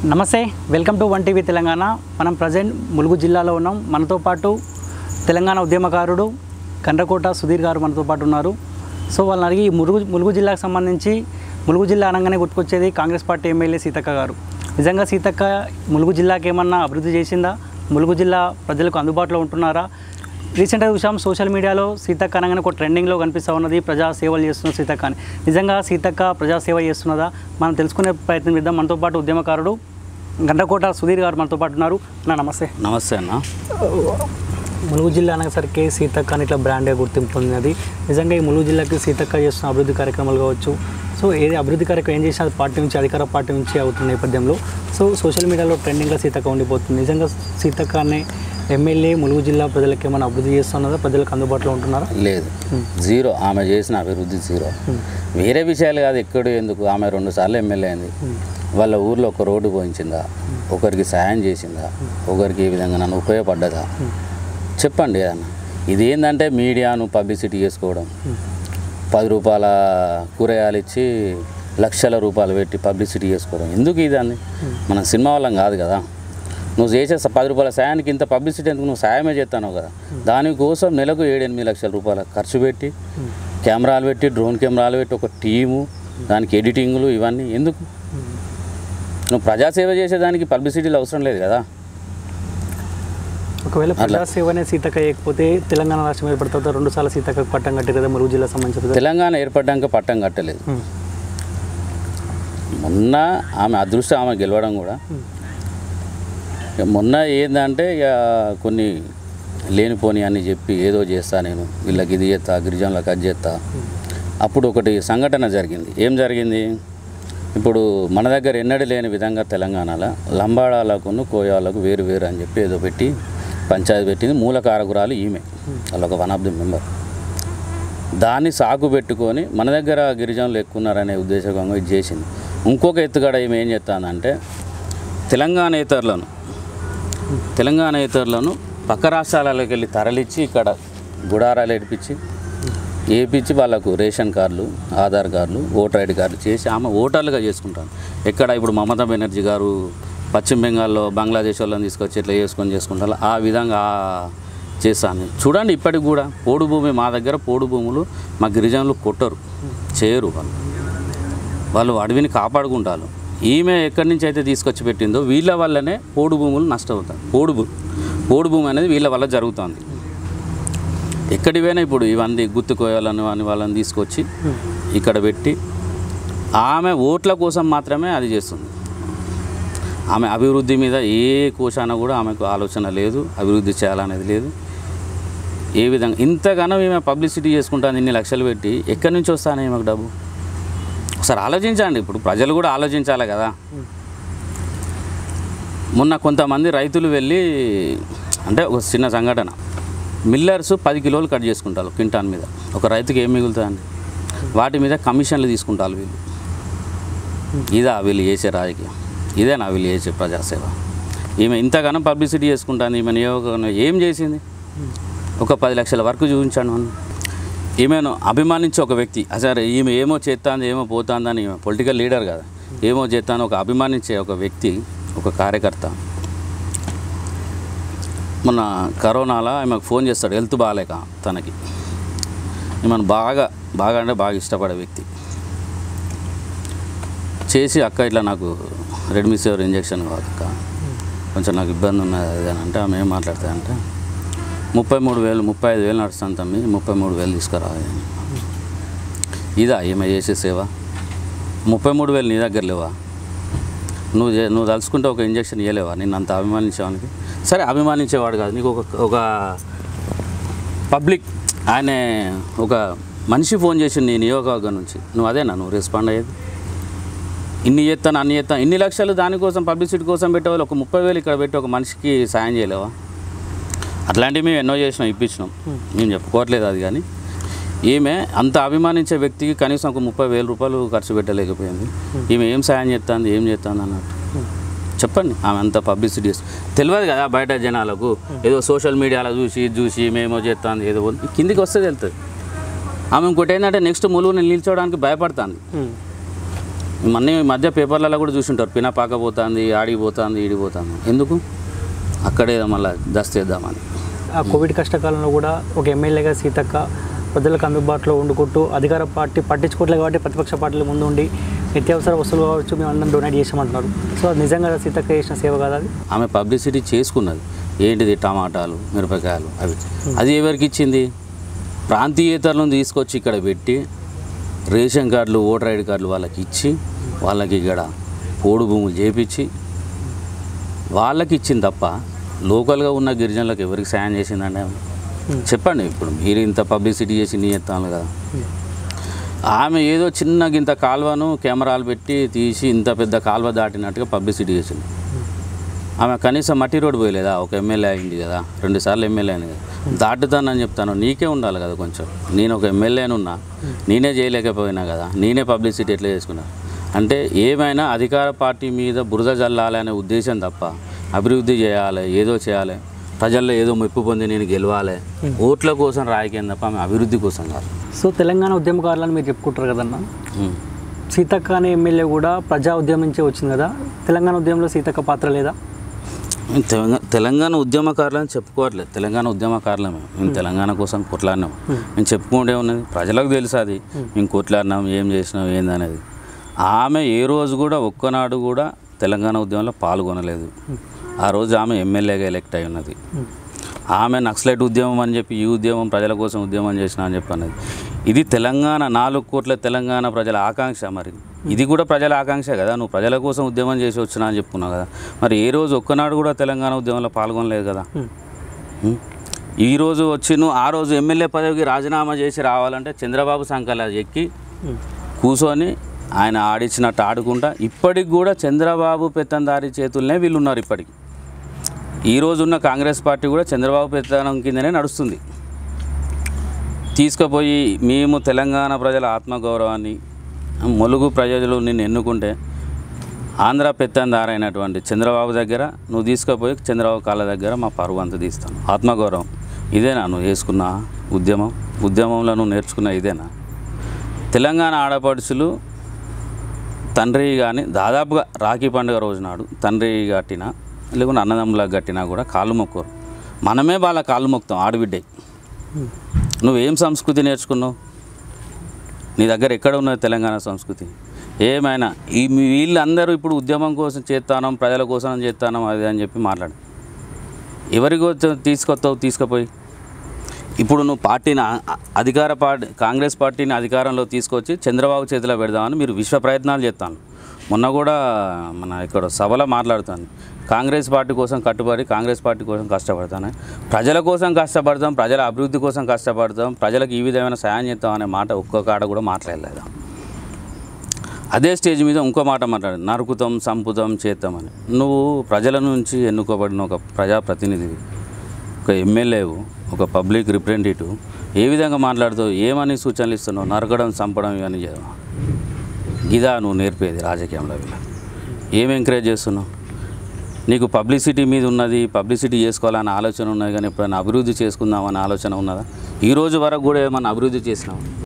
నమస్తే welcome to one TV Telangana మనం present Mulugu జిల్లాలో ఉన్నాం మనతో పాటు తెలంగాణ ఉద్యమకారుడు కండ్రకోట సుధీర్ గారు మనతో పాటు ఉన్నారు సో వాళ్ళని అడిగి ఈ ములుగు ములుగు జిల్లాకు సంబంధించి ములుగు జిల్లా అనగానే గుర్తుకొచ్చేది కాంగ్రెస్ పార్టీ ఎమ్మెల్యే సీతక్క గారు నిజంగా సీతక్క ములుగు జిల్లాకి ఏమన్నా అభివృద్ధి చేసిందా ములుగు జిల్లా ప్రజలకు అందుబాటులో ఉంటున్నారా రీసెంట్గా చూసాం సోషల్ మీడియాలో సీతక్క అనగానే ఒక ట్రెండింగ్లో కనిపిస్తూ ఉన్నది ప్రజా సేవలు చేస్తున్న సీతక్క అని నిజంగా సీతక్క ప్రజా సేవ చేస్తున్నదా మనం తెలుసుకునే ప్రయత్నం చేద్దాం మనతో పాటు ఉద్యమకారుడు గండ్రకోట సుధీర్ గారు మనతో పాటు ఉన్నారు నా నమస్తే నమస్తే అన్న ములుగు జిల్లా అనేసరికి సీతక్క అని ఇట్లా బ్రాండ్గా గుర్తింపు పొందినది నిజంగా ఈ ములుగు జిల్లాకి సీతక్క చేస్తున్న అభివృద్ధి కార్యక్రమాలు కావచ్చు సో ఏది అభివృద్ధి కార్యక్రమం ఏం చేసినా అది పార్టీ నుంచి అధికార పార్టీ నుంచి అవుతున్న నేపథ్యంలో సో సోషల్ మీడియాలో ట్రెండింగ్గా సీతక్క ఉండిపోతుంది నిజంగా సీతక్క అనే ఎమ్మెల్యే ములుగు జిల్లా ప్రజలకు ఏమైనా అభివృద్ధి చేస్తున్నదా ప్రజలకు అందుబాటులో ఉంటున్నారా లేదు జీరో ఆమె చేసిన అభివృద్ధి జీరో వేరే విషయాలు కాదు ఎక్కడ ఎందుకు ఆమె రెండు సార్లు ఎమ్మెల్యే అయింది వాళ్ళ ఊర్లో ఒక రోడ్డు పోయించిందా ఒకరికి సాయం చేసిందా ఒకరికి ఏ విధంగా నన్ను ఉపయోగపడ్డదా చెప్పండి ఏదన్నా ఇది ఏంటంటే మీడియాను పబ్లిసిటీ చేసుకోవడం పది రూపాయల కూరగాయలు ఇచ్చి లక్షల రూపాయలు పెట్టి పబ్లిసిటీ చేసుకోవడం ఎందుకు ఇదాన్ని మన సినిమా వాళ్ళం కాదు కదా నువ్వు చేసే స- పది రూపాయల సాయానికి ఇంత పబ్లిసిటీ ఎందుకు నువ్వు సాయమే చేస్తాను కదా దానికోసం నెలకు ఏడు ఎనిమిది లక్షల రూపాయల ఖర్చు పెట్టి కెమెరాలు పెట్టి డ్రోన్ కెమెరాలు పెట్టి ఒక టీము దానికి ఎడిటింగ్లు ఇవన్నీ ఎందుకు నువ్వు ప్రజాసేవ చేసేదానికి పబ్లిసిటీలు అవసరం లేదు కదా ఒకవేళ ప్రజాసేవనే సీతక్క చేయకపోతే తెలంగాణ రాష్ట్రం ఏర్పడుతుంది రెండు సార్లు సీతక్కకు పట్టం కట్టి కదా ములుగు జిల్లా సంబంధించిన తెలంగాణ ఏర్పడ్డాక పట్టం కట్టలేదు ఉమ్. మొన్న ఆమె అదృష్టం ఆమె గెలవడం కూడా ఇక మొన్న ఏంటంటే ఇక కొన్ని లేనిపోని అని చెప్పి ఏదో చేస్తా నేను వీళ్ళకి ఇది చేస్తా గిరిజనులకు అది చేస్తా అప్పుడు ఒకటి సంఘటన జరిగింది ఏం జరిగింది ఇప్పుడు మన దగ్గర ఎన్నడూ లేని విధంగా తెలంగాణలో లంబాడాలకు కోయాలకు వేరు వేరు అని చెప్పి ఏదో పెట్టి పంచాయతీ పెట్టింది మూల కారకురాలు ఈమె వాళ్ళ ఒక వన్ ఆఫ్ ది మెంబర్ దాన్ని సాకు పెట్టుకొని మన దగ్గర గిరిజనులు ఎక్కువ ఉన్నారనే ఉద్దేశంగా ఇది చేసింది ఇంకొక ఎత్తుగడ ఈమె ఏం చేస్తానంటే తెలంగాణేతరులను తెలంగాణేతరులను పక్క రాష్ట్రాలకు వెళ్ళి తరలిచ్చి ఇక్కడ గుడారాలు ఏడిపించి ఏపించి వాళ్ళకు రేషన్ కార్డులు ఆధార్ కార్డులు ఓటర్ ఐడి కార్డులు చేసి ఆమె ఓటర్లుగా చేసుకుంటాను ఎక్కడ ఇప్పుడు మమతా బెనర్జీ గారు పశ్చిమ బెంగాల్లో బంగ్లాదేశ్ వాళ్ళని తీసుకొచ్చి ఇట్లా చేసుకొని చేసుకుంటారు ఆ విధంగా చేస్తాను చూడండి ఇప్పటికి కూడా పోడు భూమి మా దగ్గర పోడు భూములు మా గిరిజనులు కొట్టరు చేయరు వాళ్ళు వాళ్ళు అడవిని కాపాడుకుంటారు ఈమె ఎక్కడి నుంచి అయితే తీసుకొచ్చి పెట్టిందో వీళ్ళ వల్లనే పోడు భూములు నష్టమవుతాయి పోడు భూ పోడు భూమి అనేది వీళ్ళ వల్ల జరుగుతుంది ఎక్కడివైనా ఇప్పుడు ఇవన్నీ గుర్తుకోయాలని అని వాళ్ళని తీసుకొచ్చి ఇక్కడ పెట్టి ఆమె ఓట్ల కోసం మాత్రమే అది చేస్తుంది ఆమె అభివృద్ధి మీద ఏ కోశాన కూడా ఆమెకు ఆలోచన లేదు అభివృద్ధి చేయాలనేది లేదు ఏ విధంగా ఇంతగానో ఈమె పబ్లిసిటీ చేసుకుంటాను ఇన్ని లక్షలు పెట్టి ఎక్కడి నుంచి వస్తాను ఈమెకు డబ్బు ఒకసారి ఆలోచించండి ఇప్పుడు ప్రజలు కూడా ఆలోచించాలి కదా మొన్న కొంతమంది రైతులు వెళ్ళి అంటే ఒక చిన్న సంఘటన మిల్లర్స్ పది కిలోలు కట్ చేసుకుంటారు క్వింటాన్ మీద ఒక రైతుకి ఏం మిగులుతుందండి వాటి మీద కమిషన్లు తీసుకుంటారు వీళ్ళు ఇదా వీళ్ళు చేసే రాజకీయం ఇదేనా వీళ్ళు చేసే ప్రజాసేవ ఈమె ఇంతగానో పబ్లిసిటీ చేసుకుంటాను ఈమె నియోజకవర్గంలో ఏం చేసింది ఒక పది లక్షల వరకు చూపించాను మనం ఈమెను అభిమానించే ఒక వ్యక్తి అసలు ఈమె ఏమో చేస్తాంది ఏమో పోతాందని ఈమె పొలిటికల్ లీడర్ కదా ఏమో చేస్తాను ఒక అభిమానించే ఒక వ్యక్తి ఒక కార్యకర్త మొన్న కరోనాలో ఆమెకు ఫోన్ చేస్తాడు హెల్త్ బాగాలేక తనకి ఈమెను బాగా బాగా అంటే బాగా ఇష్టపడే వ్యక్తి చేసి అక్క ఇట్లా నాకు రెడ్మిసివర్ ఇంజెక్షన్ కావాలి అక్క కొంచెం నాకు ఇబ్బంది ఉన్నది అది అని అంటే ఆమె ఏం మాట్లాడుతుందంటే ముప్పై మూడు వేలు ముప్పై ఐదు వేలు నడుస్తాను తమ్మి ముప్పై మూడు వేలు తీసుకురా అని. ఇదా ఈమె చేసే సేవ ముప్పై మూడు వేలు నీ దగ్గర లేవా నువ్వు చే- నువ్వు తలుచుకుంటే ఒక ఇంజక్షన్ ఇవ్వలేవా నిన్ను అంత అభిమానించేవానికి సరే అభిమానించేవాడు కాదు నీకు ఒక ఒక పబ్లిక్ ఆయన ఒక మనిషి ఫోన్ చేసి నీ నియోజకవర్గం నుంచి నువ్వు అదేనా నువ్వు రెస్పాండ్ అయ్యేది ఇన్ని చేస్తాను అన్ని చేస్తాను ఇన్ని లక్షలు దానికోసం పబ్లిసిటీ కోసం పెట్టేవాళ్ళు ఒక ముప్పై వేలు ఇక్కడ పెట్టి ఒక మనిషికి సాయం చేయలేవా అట్లాంటివి మేము ఎన్నో చేసినాం ఇప్పించినాం మేము చెప్పుకోవట్లేదు అది కానీ ఈమె అంత అభిమానించే వ్యక్తికి కనీసం ఒక ముప్పై వేల రూపాయలు ఖర్చు పెట్టలేకపోయింది ఈమె ఏం సాయం చేస్తుంది ఏం చేస్తుంది అన్నట్టు చెప్పండి ఆమె అంత పబ్లిసిటీ తెలియదు కదా బయట జనాలకు ఏదో సోషల్ మీడియాలో చూసి ఇది చూసి మేమో చేస్తుంది ఏదో ఉంది. కిందికి వస్తే తెలుస్తుంది ఆమె ఇంకోటి ఏంటంటే నెక్స్ట్ ములుగుని నిల్చోవడానికి భయపడుతుంది మొన్న ఈ మధ్య పేపర్లలో కూడా చూసింటారు పినపాక పోతుంది ఆడిపోతుంది ఈడిపోతుంది ఎందుకు అక్కడే మళ్ళీ దస్తేద్దామని ఆ కోవిడ్ కష్టకాలంలో కూడా ఒక ఎమ్మెల్యేగా సీతక్క ప్రజలకు అందుబాటులో ఉండుకుంటూ అధికార పార్టీ పట్టించుకోవట్లేదు కాబట్టి ప్రతిపక్ష పార్టీల ముందు ఉండి నిత్యావసర వస్తువులు కావచ్చు మేము అందరం డొనేట్ చేసామంటున్నారు సో అది నిజంగా సీతక్క చేసిన సేవ కాదు అది ఆమె పబ్లిసిటీ చేసుకున్నది ఏంటిది టమాటాలు మిరపకాయలు అవి అది ఎవరికి ఇచ్చింది ప్రాంతీయేతరులను తీసుకొచ్చి ఇక్కడ పెట్టి రేషన్ కార్డులు ఓటర్ ఐడి కార్డులు వాళ్ళకి ఇచ్చి వాళ్ళకి ఇక్కడ పోడు భూములు చేపించి వాళ్ళకి ఇచ్చింది తప్ప లోకల్గా ఉన్న గిరిజనులకు ఎవరికి సాయం చేసిందండి ఆమె? చెప్పండి ఇప్పుడు మీరు ఇంత పబ్లిసిటీ చేసి నీ ఎత్తాను కదా ఆమె ఏదో చిన్న గింత కాలువను కెమెరాలు పెట్టి తీసి ఇంత పెద్ద కాలువ దాటినట్టుగా పబ్లిసిటీ చేసింది ఆమె కనీసం మట్టి రోడ్డు పోయలేదా ఒక ఎమ్మెల్యే అయింది కదా రెండు సార్లు ఎమ్మెల్యే అయింది కదా దాటుతానని చెప్తాను నీకే ఉండాలి కదా కొంచెం నేను ఒక ఎమ్మెల్యేనున్నా నేనే చేయలేకపోయినా కదా నేనే పబ్లిసిటీ ఎట్లా చేసుకున్నా అంటే ఏమైనా అధికార పార్టీ మీద బురద జల్లాలి అనే ఉద్దేశం తప్ప అభివృద్ధి చేయాలి ఏదో చేయాలి ప్రజల్లో ఏదో మెప్పు పొంది నేను గెలవాలి ఓట్ల కోసం రాయకేం తప్ప ఆమె అభివృద్ధి కోసం కాదు సో తెలంగాణ ఉద్యమకారులని మీరు చెప్పుకుంటారు కదన్న ఉమ్. సీతక్క అనే ఎమ్మెల్యే కూడా ప్రజా ఉద్యమం నుంచే వచ్చింది కదా తెలంగాణ ఉద్యమంలో సీతక్క పాత్ర లేదా తెలంగాణ తెలంగాణ ఉద్యమకారులని చెప్పుకోవట్లేదు తెలంగాణ ఉద్యమకారులమే మేము తెలంగాణ కోసం కొట్లాడినాం మేము చెప్పుకుంటే ఉన్నది ప్రజలకు తెలుసు అది మేము కొట్లాడినాం ఏం చేసినాం ఏందనేది ఆమె ఏ రోజు కూడా ఒక్కనాడు కూడా తెలంగాణ ఉద్యమంలో పాల్గొనలేదు ఆ రోజు ఆమె ఎమ్మెల్యేగా ఎలక్ట్ అయి ఉన్నది ఆమె నక్సలైట్ ఉద్యమం అని చెప్పి ఈ ఉద్యమం ప్రజల కోసం ఉద్యమం చేసిన అని చెప్పి అన్నది ఇది తెలంగాణ నాలుగు కోట్ల తెలంగాణ ప్రజల ఆకాంక్ష మరి ఇది కూడా ప్రజల ఆకాంక్ష కదా నువ్వు ప్రజల కోసం ఉద్యమం చేసి వచ్చినా అని చెప్పుకున్నావు కదా మరి ఏ రోజు ఒక్కనాడు కూడా తెలంగాణ ఉద్యమంలో పాల్గొనలేదు కదా ఉం? ఈ రోజు వచ్చి నువ్వు ఆ రోజు ఎమ్మెల్యే పదవికి రాజీనామా చేసి రావాలంటే చంద్రబాబు సంకల ఎక్కి కూర్చొని ఆయన ఆడిచ్చినట్టు ఆడుకుంటా ఇప్పటికి కూడా చంద్రబాబు పెత్తందారి చేతుల్నే వీళ్ళు ఉన్నారు ఇప్పటికి ఈ రోజు ఉన్న కాంగ్రెస్ పార్టీ కూడా చంద్రబాబు పెత్తనం కిందనే నడుస్తుంది తీసుకుపోయి మేము తెలంగాణ ప్రజల ఆత్మగౌరవాన్ని ములుగు ప్రజలు నిన్ను ఎన్నుకుంటే ఆంధ్ర పెత్తందారైనటువంటి చంద్రబాబు దగ్గర నువ్వు తీసుకుపోయి చంద్రబాబు కాళ్ళ దగ్గర మా పరువు అంత తీస్తాను ఆత్మగౌరవం ఇదేనా నువ్వు వేసుకున్న ఉద్యమం ఉద్యమంలో నువ్వు నేర్చుకున్న ఇదేనా తెలంగాణ ఆడపడుచులు తండ్రి కానీ దాదాపుగా రాఖీ పండుగ రోజు నాడు తండ్రి కట్టినా లేకుంటే అన్నదమ్ములకు కట్టినా కూడా కాళ్ళు మొక్కరు మనమే వాళ్ళ కాళ్ళు మొక్కుతాం ఆడబిడ్డకి నువ్వేం సంస్కృతి నేర్చుకున్నావు నీ దగ్గర ఎక్కడ ఉన్నది తెలంగాణ సంస్కృతి ఏమైనా ఈ మీ- వీళ్ళందరూ ఇప్పుడు ఉద్యమం కోసం చేస్తానం ప్రజల కోసం చేస్తానం అది అని చెప్పి మాట్లాడు ఎవరికో తీసుకొస్తావు తీసుకుపోయి ఇప్పుడు నువ్వు పార్టీని అ- అ- అధికార పార్టీ కాంగ్రెస్ పార్టీని అధికారంలో తీసుకొచ్చి చంద్రబాబు చేతిలో పెడదామని మీరు విశ్వ ప్రయత్నాలు చేస్తాను మొన్న కూడా మన ఇక్కడ సభలో మాట్లాడుతాను కాంగ్రెస్ పార్టీ కోసం కట్టుబడి కాంగ్రెస్ పార్టీ కోసం కష్టపడతాను ప్రజల కోసం కష్టపడతాం ప్రజల అభివృద్ధి కోసం కష్టపడతాం ప్రజలకు ఈ విధమైన సాయం చేస్తాం అనే మాట ఒక్క కాడ కూడా మాట్లాడలేదు అదే స్టేజ్ మీద ఇంకో మాట మాట్లాడు నరుకుతాం సంపుతాం చేస్తామని నువ్వు ప్రజల నుంచి ఎన్నుకోబడిన ఒక ప్రజాప్రతినిధివి ఒక ఎమ్మెల్యేవు ఒక పబ్లిక్ రిప్రజెంటేటివ్ ఏ విధంగా మాట్లాడుతావు ఏమని సూచనలు ఇస్తున్నావు నరకడం చంపడం ఇవన్నీ చేయవా ఇదా నువ్వు నేర్పేది రాజకీయంలో వీళ్ళకి ఏం ఎంకరేజ్ చేస్తున్నావు నీకు పబ్లిసిటీ మీద ఉన్నది పబ్లిసిటీ చేసుకోవాలనే ఆలోచన ఉన్నది కానీ ఎప్పుడైనా అభివృద్ధి చేసుకుందామనే ఆలోచన ఉన్నదా ఈ రోజు వరకు కూడా ఏమన్నా అభివృద్ధి చేసినావు